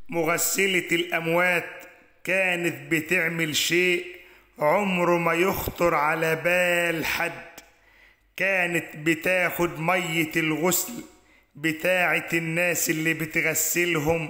مغسلة الأموات كانت بتعمل شيء عمره ما يخطر على بال حد كانت بتاخد مية الغسل بتاعة الناس اللي بتغسلهم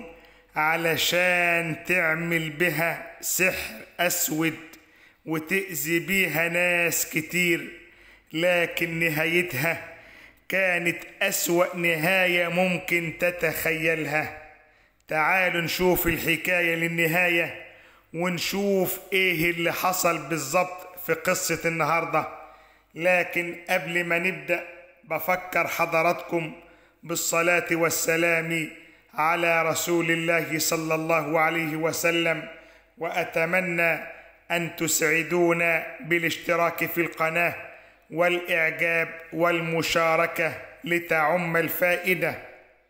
علشان تعمل بها سحر أسود وتأذي بيها ناس كتير لكن نهايتها كانت أسوأ نهاية ممكن تتخيلها تعالوا نشوف الحكاية للنهاية ونشوف ايه اللي حصل بالظبط في قصة النهاردة لكن قبل ما نبدأ بفكر حضراتكم بالصلاة والسلام على رسول الله صلى الله عليه وسلم وأتمنى أن تسعدونا بالاشتراك في القناة والإعجاب والمشاركة لتعم الفائدة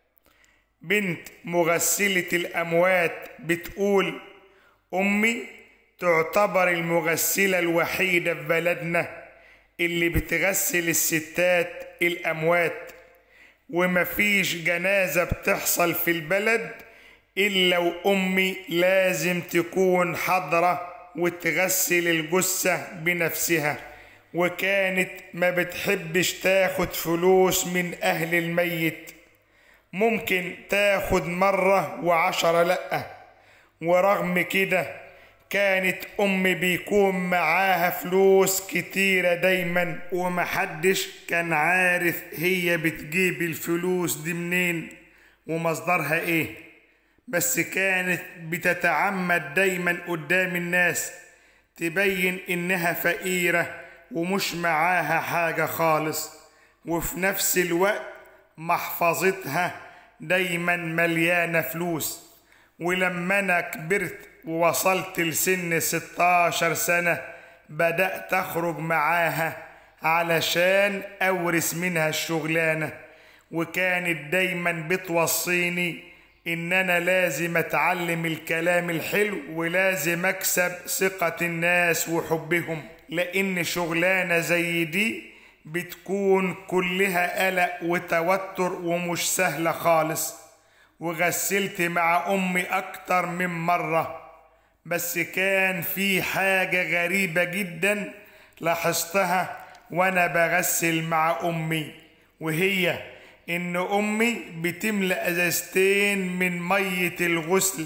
بنت مغسلة الأموات بتقول أمي تعتبر المغسلة الوحيدة في بلدنا اللي بتغسل الستات الأموات ومفيش جنازة بتحصل في البلد إلا وأمي لازم تكون حاضرة وتغسل الجثة بنفسها وكانت ما بتحبش تاخد فلوس من أهل الميت ممكن تاخد مرة وعشرة لأ ورغم كده كانت أمي بيكون معاها فلوس كتيرة دايما ومحدش كان عارف هي بتجيب الفلوس دي منين ومصدرها ايه بس كانت بتتعمد دايما قدام الناس تبين انها فقيرة ومش معاها حاجة خالص وفي نفس الوقت محفظتها دايما مليانة فلوس ولما انا كبرت ووصلت لسن 16 سنة بدأت أخرج معاها علشان أورث منها الشغلانة وكانت دايما بتوصيني إن أنا لازم أتعلم الكلام الحلو ولازم أكسب ثقة الناس وحبهم لأن شغلانة زي دي بتكون كلها قلق وتوتر ومش سهلة خالص وغسلت مع أمي أكتر من مرة بس كان في حاجة غريبة جدا لاحظتها وأنا بغسل مع أمي وهي إن أمي بتملأ أزازتين من مية الغسل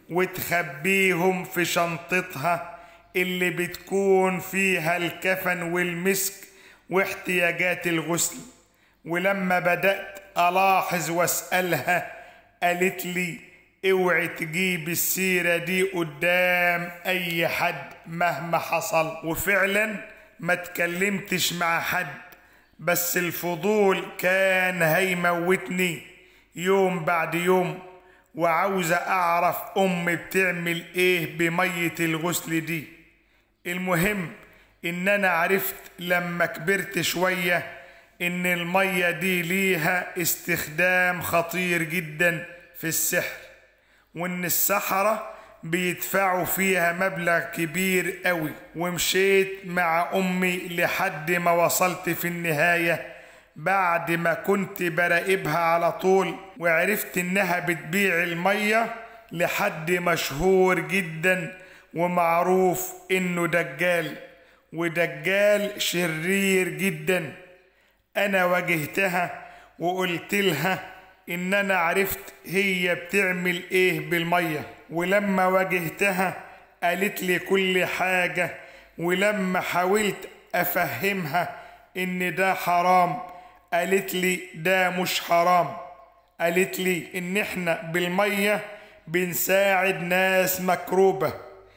وتخبيهم في شنطتها اللي بتكون فيها الكفن والمسك واحتياجات الغسل ولما بدأت ألاحظ وأسألها قالت لي اوعي تجيب السيرة دي قدام أي حد مهما حصل وفعلا ما تكلمتش مع حد بس الفضول كان هيموتني يوم بعد يوم وعاوزة أعرف أمي بتعمل إيه بمية الغسل دي المهم إن أنا عرفت لما كبرت شوية إن المية دي ليها استخدام خطير جدا في السحر وإن السحرة بيدفعوا فيها مبلغ كبير قوي ومشيت مع أمي لحد ما وصلت في النهاية بعد ما كنت براقبها على طول وعرفت إنها بتبيع المية لحد مشهور جدا ومعروف إنه دجال ودجال شرير جدا أنا واجهتها وقلت لها إن أنا عرفت هي بتعمل إيه بالمية ولما واجهتها قالت لي كل حاجة ولما حاولت أفهمها إن ده حرام قالت لي ده مش حرام قالت لي إن إحنا بالمية بنساعد ناس مكروبة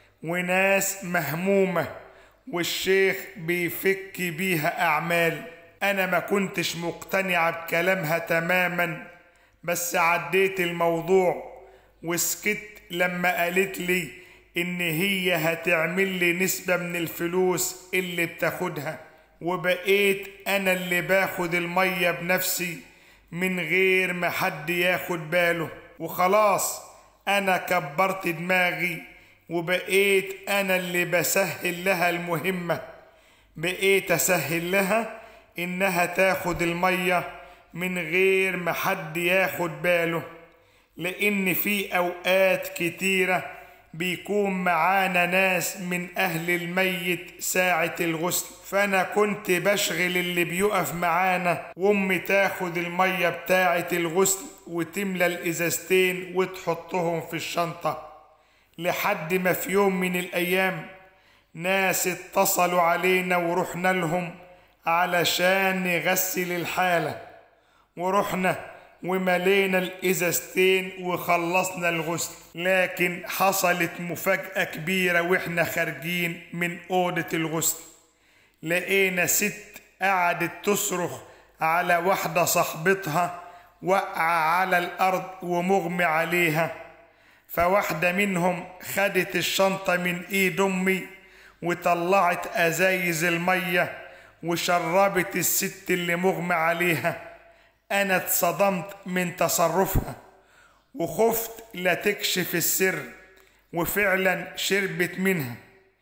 وناس مهمومة والشيخ بيفك بيها أعمال أنا ما كنتش مقتنعة بكلامها تماما بس عديت الموضوع وسكت لما قالت لي إن هي هتعمل لي نسبة من الفلوس اللي بتاخدها وبقيت أنا اللي باخد المية بنفسي من غير ما حد ياخد باله وخلاص أنا كبرت دماغي وبقيت أنا اللي بسهل لها المهمة بقيت أسهل لها إنها تاخد المية من غير ما حد ياخد باله لان في اوقات كتيره بيكون معانا ناس من اهل الميت ساعه الغسل فانا كنت بشغل اللي بيقف معانا وامي تاخد الميه بتاعه الغسل وتملى الازازتين وتحطهم في الشنطه لحد ما في يوم من الايام ناس اتصلوا علينا ورحنا لهم علشان نغسل الحاله ورحنا وملينا الازازتين وخلصنا الغسل لكن حصلت مفاجاه كبيره واحنا خارجين من اوضه الغسل لقينا ست قعدت تصرخ على واحده صاحبتها وقع على الارض ومغمي عليها فواحده منهم خدت الشنطه من ايد امي وطلعت ازايز الميه وشربت الست اللي مغمى عليها انا اتصدمت من تصرفها وخفت لا تكشف السر وفعلا شربت منها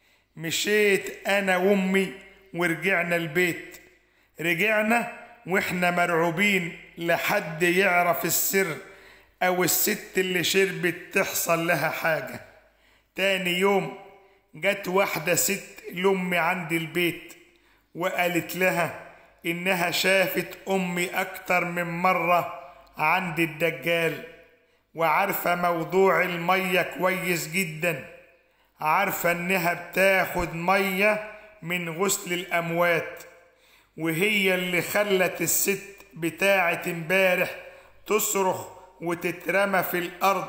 مشيت انا وامي ورجعنا البيت رجعنا واحنا مرعوبين لحد يعرف السر او الست اللي شربت تحصل لها حاجه تاني يوم جت واحده ست لامي عند البيت وقالت لها انها شافت امي اكتر من مره عند الدجال وعارفه موضوع الميه كويس جدا عارفه انها بتاخد ميه من غسل الاموات وهي اللي خلت الست بتاعت امبارح تصرخ وتترمى في الارض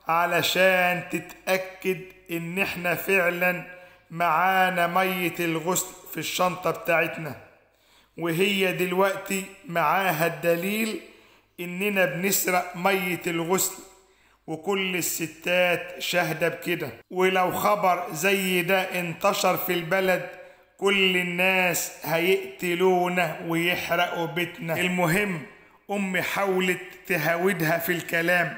علشان تتاكد ان احنا فعلا معانا ميه الغسل في الشنطه بتاعتنا وهي دلوقتي معاها الدليل اننا بنسرق ميه الغسل وكل الستات شاهده بكده ولو خبر زي ده انتشر في البلد كل الناس هيقتلونا ويحرقوا بيتنا المهم امي حاولت تهاودها في الكلام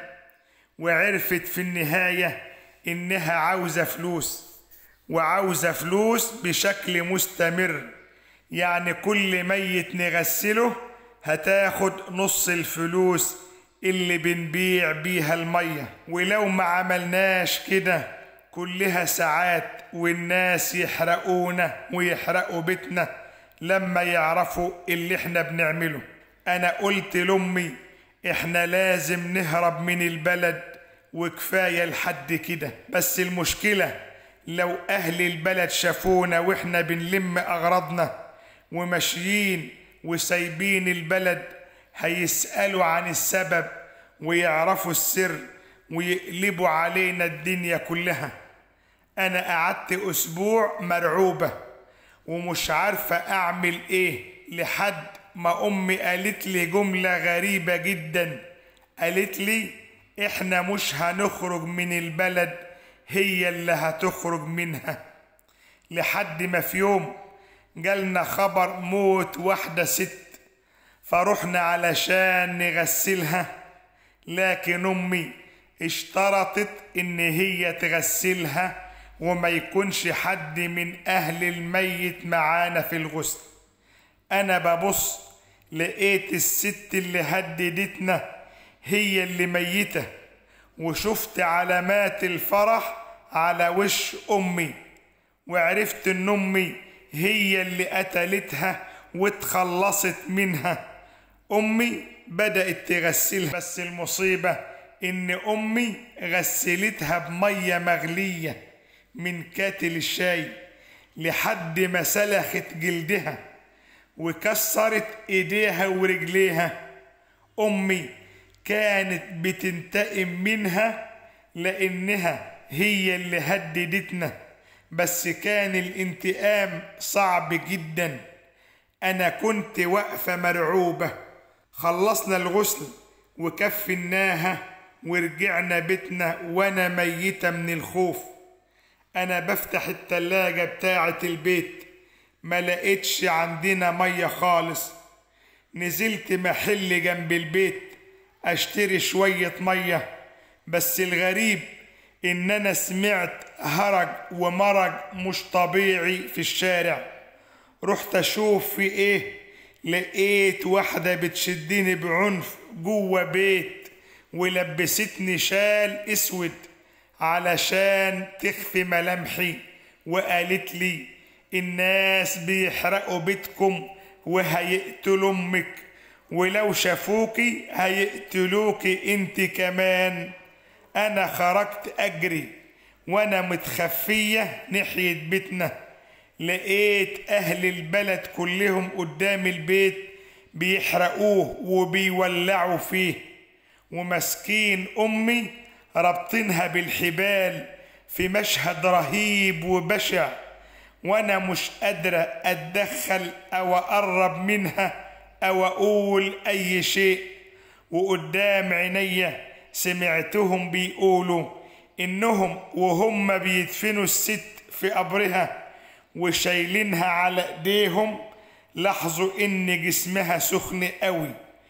وعرفت في النهايه انها عاوزه فلوس وعاوزه فلوس بشكل مستمر يعني كل ميت نغسله هتاخد نص الفلوس اللي بنبيع بيها الميه ولو ما عملناش كده كلها ساعات والناس يحرقونا ويحرقوا بيتنا لما يعرفوا اللي احنا بنعمله انا قلت لامي احنا لازم نهرب من البلد وكفايه لحد كده بس المشكله لو اهل البلد شافونا واحنا بنلم اغراضنا وماشيين وسايبين البلد هيسالوا عن السبب ويعرفوا السر ويقلبوا علينا الدنيا كلها انا قعدت اسبوع مرعوبه ومش عارفه اعمل ايه لحد ما امي قالت لي جمله غريبه جدا قالت لي احنا مش هنخرج من البلد هي اللي هتخرج منها لحد ما في يوم جالنا خبر موت واحدة ست فرحنا علشان نغسلها لكن أمي اشترطت إن هي تغسلها وما يكونش حد من أهل الميت معانا في الغسل أنا ببص لقيت الست اللي هددتنا هي اللي ميتة وشفت علامات الفرح على وش أمي وعرفت إن أمي هي اللي قتلتها واتخلصت منها امي بدات تغسلها بس المصيبه ان امي غسلتها بميه مغليه من كاتل الشاي لحد ما سلخت جلدها وكسرت ايديها ورجليها امي كانت بتنتقم منها لانها هي اللي هددتنا بس كان الانتقام صعب جدا انا كنت واقفه مرعوبه خلصنا الغسل وكفناها ورجعنا بيتنا وانا ميته من الخوف انا بفتح التلاجة بتاعة البيت ما لقيتش عندنا مية خالص نزلت محل جنب البيت اشتري شوية مية بس الغريب ان انا سمعت هرج ومرج مش طبيعي في الشارع رحت اشوف في ايه لقيت واحدة بتشدني بعنف جوه بيت ولبستني شال اسود علشان تخفي ملامحي وقالت لي الناس بيحرقوا بيتكم وهيقتلوا امك ولو شافوكي هيقتلوكي انت كمان انا خرجت اجري وانا متخفيه ناحيه بيتنا لقيت اهل البلد كلهم قدام البيت بيحرقوه وبيولعوا فيه ومسكين امي رابطينها بالحبال في مشهد رهيب وبشع وانا مش قادره اتدخل او اقرب منها او اقول اي شيء وقدام عينيا سمعتهم بيقولوا انهم وهم بيدفنوا الست في قبرها وشايلينها على ايديهم لاحظوا ان جسمها سخن قوي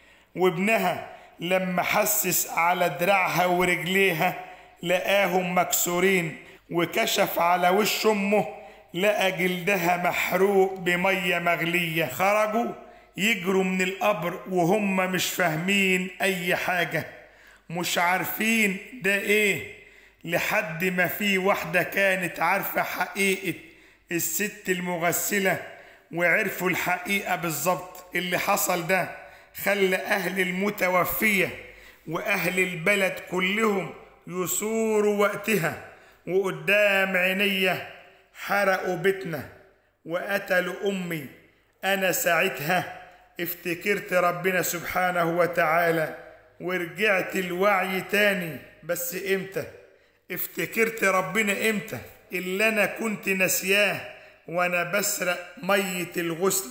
وابنها لما حسس على دراعها ورجليها لقاهم مكسورين وكشف على وش امه لقى جلدها محروق بميه مغليه خرجوا يجروا من القبر وهم مش فاهمين اي حاجه مش عارفين ده ايه لحد ما في واحده كانت عارفه حقيقه الست المغسله وعرفوا الحقيقه بالظبط اللي حصل ده خلى اهل المتوفيه واهل البلد كلهم يثوروا وقتها وقدام عينيا حرقوا بيتنا وقتلوا امي انا ساعتها افتكرت ربنا سبحانه وتعالى ورجعت الوعي تاني بس امتى افتكرت ربنا امتى اللي انا كنت نسياه وانا بسرق ميه الغسل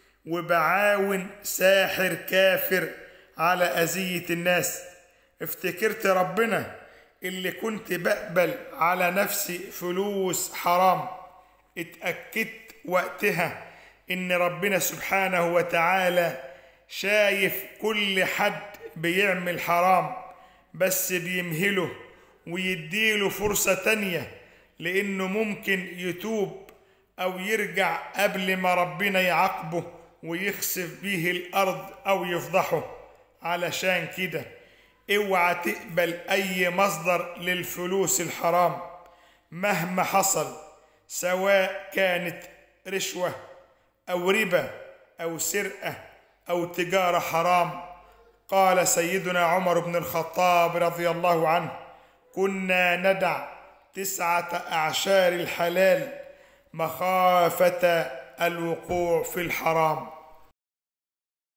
وبعاون ساحر كافر على اذيه الناس افتكرت ربنا اللي كنت بقبل على نفسي فلوس حرام اتاكدت وقتها ان ربنا سبحانه وتعالى شايف كل حد بيعمل حرام بس بيمهله ويديله فرصة تانية لأنه ممكن يتوب أو يرجع قبل ما ربنا يعاقبه ويخسف بيه الأرض أو يفضحه علشان كده اوعى تقبل أي مصدر للفلوس الحرام مهما حصل سواء كانت رشوة أو ربا أو سرقة أو تجارة حرام قال سيدنا عمر بن الخطاب رضي الله عنه كنا ندع تسعة أعشار الحلال مخافة الوقوع في الحرام